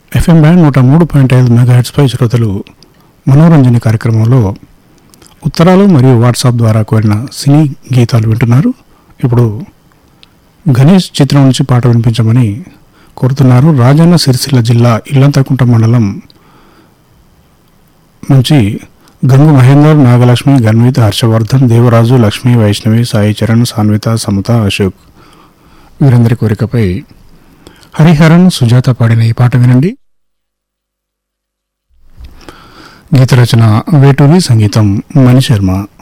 FM band నూట మూడు point ఐదు మెగాహెట్స్పై శ్రోతలు మనోరంజన కార్యక్రమంలో ఉత్తరాలు మరియు వాట్సాప్ ద్వారా కోరిన సినీ గీతాలు వింటున్నారు ఇప్పుడు గణేష్ చిత్రం నుంచి పాట వినిపించమని కోరుతున్నారు రాజన్న సిరిసిల్ల జిల్లా ఇల్లంతకుంట మండలం నుంచి గంగు మహేందర్ నాగలక్ష్మి గన్విత్ హర్షవర్ధన్ దేవరాజు లక్ష్మి వైష్ణవి సాయి చరణ్ సాన్విత సమత అశోక్ వీరందరి కోరికపై హరిహరన్ సుజాత పాడిన ఈ పాట వినండి గీత రచన వేటూరి సంగీతం మణి శర్మ